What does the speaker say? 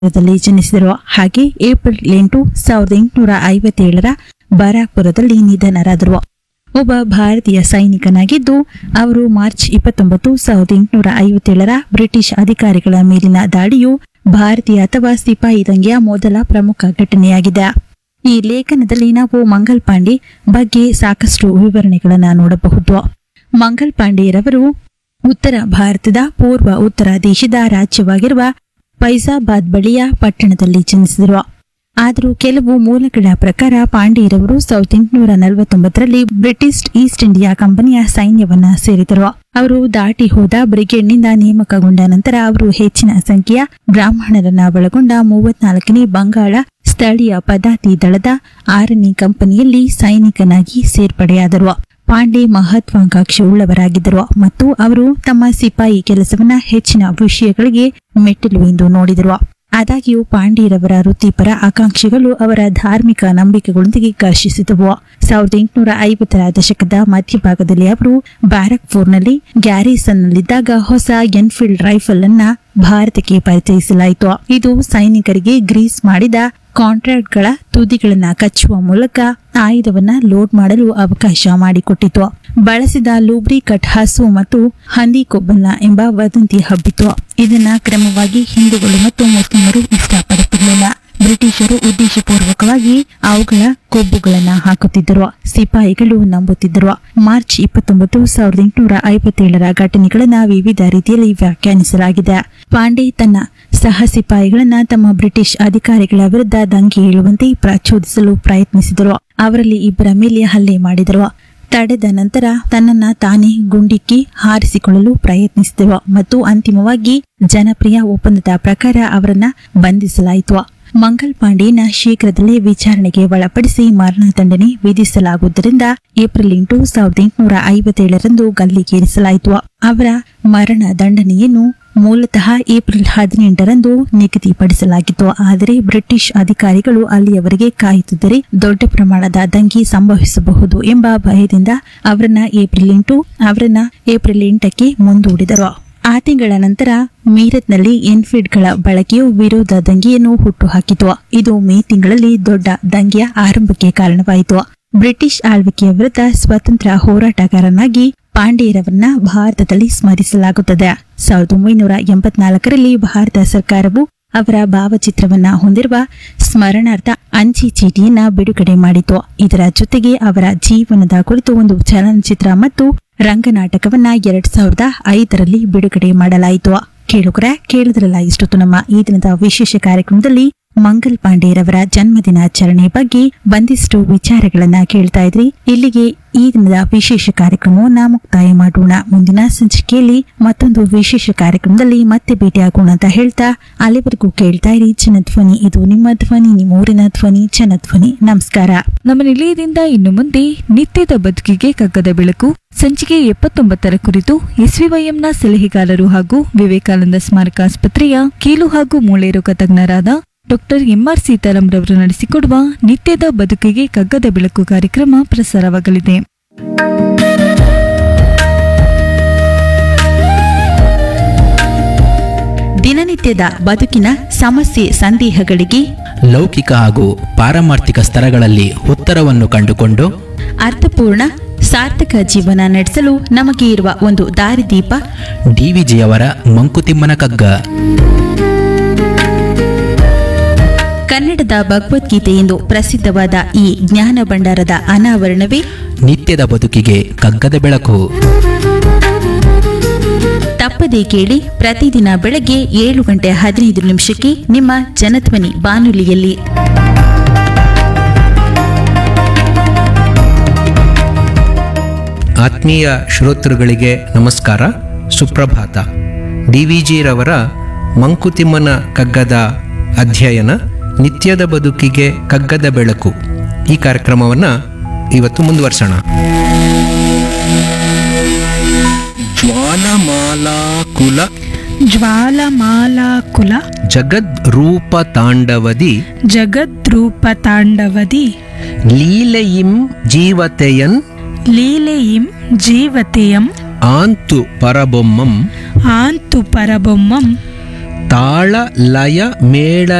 ದಲ್ಲಿ ಜನಿಸಿದರು ಹಾಗೆ ಏಪ್ರಿಲ್ ಎಂಟು ಸಾವಿರದ ಎಂಟುನೂರ ಐವತ್ತೇಳರ ಬರಾಕ್ಪುರದಲ್ಲಿ ನಿಧನರಾದರು ಒಬ್ಬ ಭಾರತೀಯ ಸೈನಿಕನಾಗಿದ್ದು ಅವರು ಮಾರ್ಚ್ ಇಪ್ಪತ್ತೊಂಬತ್ತು ಸಾವಿರದ ಎಂಟುನೂರ ಐವತ್ತೇಳರ ಬ್ರಿಟಿಷ್ ಅಧಿಕಾರಿಗಳ ಮೇಲಿನ ದಾಳಿಯು ಭಾರತೀಯ ಅಥವಾ ಸಿಪಾಯಿ ದಂಗೆಯ ಮೊದಲ ಪ್ರಮುಖ ಘಟನೆಯಾಗಿದೆ ಈ ಲೇಖನದಲ್ಲಿ ನಾವು ಮಂಗಲ್ ಪಾಂಡೆ ಬಗ್ಗೆ ಸಾಕಷ್ಟು ವಿವರಣೆಗಳನ್ನು ನೋಡಬಹುದು ಮಂಗಲ್ ಪಾಂಡೆರವರು ಉತ್ತರ ಭಾರತದ ಪೂರ್ವ ಉತ್ತರ ದೇಶದ ರಾಜ್ಯವಾಗಿರುವ ಫೈಜಾಬಾದ್ ಬಳಿಯ ಪಟ್ಟಣದಲ್ಲಿ ಜನಿಸಿದರು ಆದರೂ ಕೆಲವು ಮೂಲಗಳ ಪ್ರಕಾರ ಪಾಂಡೆಯರವರು ಸಾವಿರದ ಎಂಟುನೂರ ನಲವತ್ತೊಂಬತ್ತರಲ್ಲಿ ಬ್ರಿಟಿಷ್ ಈಸ್ಟ್ ಇಂಡಿಯಾ ಕಂಪನಿಯ ಸೈನ್ಯವನ್ನ ಸೇರಿದರು ಅವರು ದಾಟಿ ಹೋದ ಬ್ರಿಗೇಡ್ನಿಂದ ನೇಮಕಗೊಂಡ ನಂತರ ಅವರು ಹೆಚ್ಚಿನ ಸಂಖ್ಯೆಯ ಬ್ರಾಹ್ಮಣರನ್ನ ಒಳಗೊಂಡ ಮೂವತ್ನಾಲ್ಕನೇ ಬಂಗಾಳ ಸ್ಥಳೀಯ ಪದಾತಿ ದಳದ ಆರನೇ ಕಂಪನಿಯಲ್ಲಿ ಸೈನಿಕನಾಗಿ ಸೇರ್ಪಡೆಯಾದರು ಪಾಂಡೆ ಮಹತ್ವಾಕಾಂಕ್ಷೆ ಉಳ್ಳವರಾಗಿದ್ದರು ಮತ್ತು ಅವರು ತಮ್ಮ ಸಿಪಾಯಿ ಕೆಲಸವನ್ನ ಹೆಚ್ಚಿನ ವಿಷಯಗಳಿಗೆ ಮೆಟ್ಟಿಲು ಎಂದು ನೋಡಿದರು ಆದಾಗ್ಯೂ ಪಾಂಡೆಯರವರ ವೃತ್ತಿಪರ ಆಕಾಂಕ್ಷೆಗಳು ಅವರ ಧಾರ್ಮಿಕ ನಂಬಿಕೆಗಳೊಂದಿಗೆ ಘರ್ಷಿಸಿದವು ಸಾವಿರದ ಎಂಟುನೂರ ಐವತ್ತರ ದಶಕದ ಮಧ್ಯಭಾಗದಲ್ಲಿ ಅವರು ಬ್ಯಾರಕ್ಪುರ್ನಲ್ಲಿ ಗ್ಯಾರಿಸನ್ನಲ್ಲಿದ್ದಾಗ ಹೊಸ ಎನ್ಫೀಲ್ಡ್ ರೈಫಲ್ ಅನ್ನ ಭಾರತಕ್ಕೆ ಪರಿಚಯಿಸಲಾಯಿತು ಇದು ಸೈನಿಕರಿಗೆ ಗ್ರೀಸ್ ಮಾಡಿದ ಕಾಂಟ್ರಾಕ್ಟ್ಗಳ ತುದಿಗಳನ್ನ ಕಚ್ಚುವ ಮೂಲಕ ಆಯುಧವನ್ನ ಲೋಡ್ ಮಾಡಲು ಅವಕಾಶ ಮಾಡಿಕೊಟ್ಟಿತು ಬಳಸಿದ ಲೂಬ್ರಿಕಟ್ ಹಸು ಮತ್ತು ಹಂದಿ ಕೊಬ್ಬನ್ನ ಎಂಬ ವದಂತಿ ಹಬ್ಬಿತು ಇದನ್ನ ಕ್ರಮವಾಗಿ ಹಿಂದೂಗಳು ಮತ್ತು ಮುಸ್ಲಿಮರು ಇಷ್ಟಪಡುತ್ತಿರಲಿಲ್ಲ ಬ್ರಿಟಿಷರು ಉದ್ದೇಶಪೂರ್ವಕವಾಗಿ ಅವುಗಳ ಕೊಬ್ಬುಗಳನ್ನ ಹಾಕುತ್ತಿದ್ದರು ಸಿಪಾಯಿಗಳು ನಂಬುತ್ತಿದ್ದರು ಮಾರ್ಚ್ ಇಪ್ಪತ್ತೊಂಬತ್ತು ಸಾವಿರದ ಎಂಟುನೂರ ಐವತ್ತೇಳರ ಘಟನೆಗಳನ್ನ ವಿವಿಧ ರೀತಿಯಲ್ಲಿ ವ್ಯಾಖ್ಯಾನಿಸಲಾಗಿದೆ ಪಾಂಡೆ ತನ್ನ ಸಹ ಸಿಪಾಯಿಗಳನ್ನ ತಮ್ಮ ಬ್ರಿಟಿಷ್ ಅಧಿಕಾರಿಗಳ ವಿರುದ್ಧ ದಂಗೆ ಏಳುವಂತೆ ಪ್ರಚೋದಿಸಲು ಪ್ರಯತ್ನಿಸಿದರು ಅವರಲ್ಲಿ ಇಬ್ಬರ ಮೇಲೆ ಹಲ್ಲೆ ಮಾಡಿದರು ತಡೆದ ನಂತರ ತನ್ನನ್ನ ತಾನೇ ಗುಂಡಿಕ್ಕಿ ಹಾರಿಸಿಕೊಳ್ಳಲು ಪ್ರಯತ್ನಿಸಿದರು ಮತ್ತು ಅಂತಿಮವಾಗಿ ಜನಪ್ರಿಯ ಒಪ್ಪಂದದ ಪ್ರಕಾರ ಅವರನ್ನ ಬಂಧಿಸಲಾಯಿತು ಮಂಗಲ್ ಪಾಂಡೆಯನ್ನ ಶೀಘ್ರದಲ್ಲೇ ವಿಚಾರಣೆಗೆ ಒಳಪಡಿಸಿ ಮರಣದಂಡನೆ ವಿಧಿಸಲಾಗುವುದರಿಂದ ಏಪ್ರಿಲ್ ಎಂಟು ಸಾವಿರದ ಎಂಟುನೂರ ಐವತ್ತೇಳರಂದು ಗಲ್ಲಿಗೇರಿಸಲಾಯಿತು ಅವರ ಮರಣ ದಂಡನೆಯನ್ನು ಮೂಲತಃ ಏಪ್ರಿಲ್ ಹದಿನೆಂಟರಂದು ನಿಗದಿಪಡಿಸಲಾಗಿತ್ತು ಆದರೆ ಬ್ರಿಟಿಷ್ ಅಧಿಕಾರಿಗಳು ಅಲ್ಲಿಯವರೆಗೆ ಕಾಯುತ್ತಿದ್ದರೆ ದೊಡ್ಡ ಪ್ರಮಾಣದ ದಂಗೆ ಸಂಭವಿಸಬಹುದು ಎಂಬ ಭಯದಿಂದ ಅವರನ್ನ ಏಪ್ರಿಲ್ ಎಂಟು ಅವರನ್ನ ಏಪ್ರಿಲ್ ಎಂಟಕ್ಕೆ ಮುಂದೂಡಿದರು ಆ ತಿಂಗಳ ನಂತರ ಮೀರತ್ನಲ್ಲಿ ಎನ್ಫೀಲ್ಡ್ಗಳ ಬಳಕೆಯು ವಿರೋಧ ದಂಗೆಯನ್ನು ಹುಟ್ಟುಹಾಕಿತು ಇದು ಮೇ ತಿಂಗಳಲ್ಲಿ ದೊಡ್ಡ ದಂಗೆಯ ಆರಂಭಕ್ಕೆ ಕಾರಣವಾಯಿತು ಬ್ರಿಟಿಷ್ ಆಳ್ವಿಕೆಯ ವಿರುದ್ಧ ಸ್ವತಂತ್ರ ಹೋರಾಟಗಾರನಾಗಿ ಪಾಂಡೆಯರವನ್ನ ಭಾರತದಲ್ಲಿ ಸ್ಮರಿಸಲಾಗುತ್ತದೆ ಸಾವಿರದ ಒಂಬೈನೂರ ಎಂಬತ್ನಾಲ್ಕರಲ್ಲಿ ಭಾರತ ಸರ್ಕಾರವು ಅವರ ಭಾವಚಿತ್ರವನ್ನ ಹೊಂದಿರುವ ಸ್ಮರಣಾರ್ಥ ಅಂಚೆ ಚೀಟಿಯನ್ನ ಬಿಡುಗಡೆ ಮಾಡಿತು ಇದರ ಜೊತೆಗೆ ಅವರ ಜೀವನದ ಕುರಿತು ಒಂದು ಚಲನಚಿತ್ರ ಮತ್ತು ರಂಗನಾಟಕವನ್ನ ಎರಡ್ ಸಾವಿರದ ಐದರಲ್ಲಿ ಬಿಡುಗಡೆ ಮಾಡಲಾಯಿತು ಕೇಳುಗರ ಕೇಳಿದ್ರಲ್ಲ ಇಷ್ಟೊತ್ತು ನಮ್ಮ ಈ ದಿನದ ವಿಶೇಷ ಕಾರ್ಯಕ್ರಮದಲ್ಲಿ ಮಂಗಲ್ ಪಾಂಡೆರವರ ಜನ್ಮದಿನಾಚರಣೆ ಬಗ್ಗೆ ಒಂದಿಷ್ಟು ವಿಚಾರಗಳನ್ನ ಕೇಳ್ತಾ ಇದ್ರಿ ಇಲ್ಲಿಗೆ ಈ ದಿನದ ವಿಶೇಷ ಕಾರ್ಯಕ್ರಮವನ್ನ ಮುಕ್ತಾಯ ಮಾಡೋಣ ಮುಂದಿನ ಸಂಚಿಕೆಯಲ್ಲಿ ಮತ್ತೊಂದು ವಿಶೇಷ ಕಾರ್ಯಕ್ರಮದಲ್ಲಿ ಮತ್ತೆ ಭೇಟಿಯಾಗೋಣ ಅಂತ ಹೇಳ್ತಾ ಅಲ್ಲಿವರೆಗೂ ಕೇಳ್ತಾ ಇರಿ ಜನಧ್ವನಿ ಇದು ನಿಮ್ಮ ಧ್ವನಿ ನಿಮ್ಮ ಊರಿನ ಧ್ವನಿ ಜನಧ್ವನಿ ನಮಸ್ಕಾರ ನಮ್ಮ ನಿಲಯದಿಂದ ಇನ್ನು ಮುಂದೆ ನಿತ್ಯದ ಬದುಕಿಗೆ ಕಗ್ಗದ ಬೆಳಕು ಸಂಚಿಕೆ ಎಪ್ಪತ್ತೊಂಬತ್ತರ ಕುರಿತು ಎಸ್ವಿವೈಎಂನ ಸಲಹೆಗಾರರು ಹಾಗೂ ವಿವೇಕಾನಂದ ಸ್ಮಾರಕ ಆಸ್ಪತ್ರೆಯ ಕೀಲು ಹಾಗೂ ಮೂಳೆ ರೋಗ ತಜ್ಞರಾದ ಡಾಕ್ಟರ್ ಎಂಆರ್ ಸೀತಾರಾಮ್ ರವರು ನಡೆಸಿಕೊಡುವ ನಿತ್ಯದ ಬದುಕಿಗೆ ಕಗ್ಗದ ಬೆಳಕು ಕಾರ್ಯಕ್ರಮ ಪ್ರಸಾರವಾಗಲಿದೆ ದಿನನಿತ್ಯದ ಬದುಕಿನ ಸಮಸ್ಯೆ ಸಂದೇಹಗಳಿಗೆ ಲೌಕಿಕ ಹಾಗೂ ಪಾರಮಾರ್ಥಿಕ ಸ್ತರಗಳಲ್ಲಿ ಉತ್ತರವನ್ನು ಕಂಡುಕೊಂಡು ಅರ್ಥಪೂರ್ಣ ಸಾರ್ಥಕ ಜೀವನ ನಡೆಸಲು ನಮಗೆ ಇರುವ ಒಂದು ದಾರಿದೀಪ ಡಿವಿಜಿಯವರ ಮಂಕುತಿಮ್ಮನ ಕಗ್ಗ ಕನ್ನಡದ ಭಗವದ್ಗೀತೆ ಎಂದು ಪ್ರಸಿದ್ಧವಾದ ಈ ಜ್ಞಾನ ಭಂಡಾರದ ಅನಾವರಣವೇ ನಿತ್ಯದ ಬದುಕಿಗೆ ಕಗ್ಗದ ಬೆಳಕು ತಪ್ಪದೇ ಕೇಳಿ ಪ್ರತಿದಿನ ಬೆಳಗ್ಗೆ ಏಳು ಗಂಟೆ ಹದಿನೈದು ನಿಮಿಷಕ್ಕೆ ನಿಮ್ಮ ಜನಧ್ವನಿ ಬಾನುಲಿಯಲ್ಲಿ ಆತ್ಮೀಯ ಶ್ರೋತೃಗಳಿಗೆ ನಮಸ್ಕಾರ ಸುಪ್ರಭಾತ ಡಿ ವಿ ಜಿರವರ ಮಂಕುತಿಮ್ಮನ ಕಗ್ಗದ ಅಧ್ಯಯನ ನಿತ್ಯದ ಬದುಕಿಗೆ ಕಗ್ಗದ ಬೆಳಕು ಈ ಕಾರ್ಯಕ್ರಮವನ್ನು ಇವತ್ತು ಮುಂದುವರ್ಸೋಣ ಜ್ವಾಲಮಾಲಾಕುಲ ಜ್ವಾಲಮಾಲಾಕುಲ ಜಗದ್ರೂಪ ತಾಂಡವದಿ ಜಗದ್ರೂಪತಾಂಡವದಿ ಲೀಲೆಯಿಂ ಜೀವತೆಯನ್ ಲೀಲೆಯಿಂ ಜೀವತೆಯಂ ಆಂತು ಪರಬೊಮ್ಮಂ ಆಂತು ಪರಬೊಮ್ಮಂ ತಾಳ ಲಯ ಮೇಳ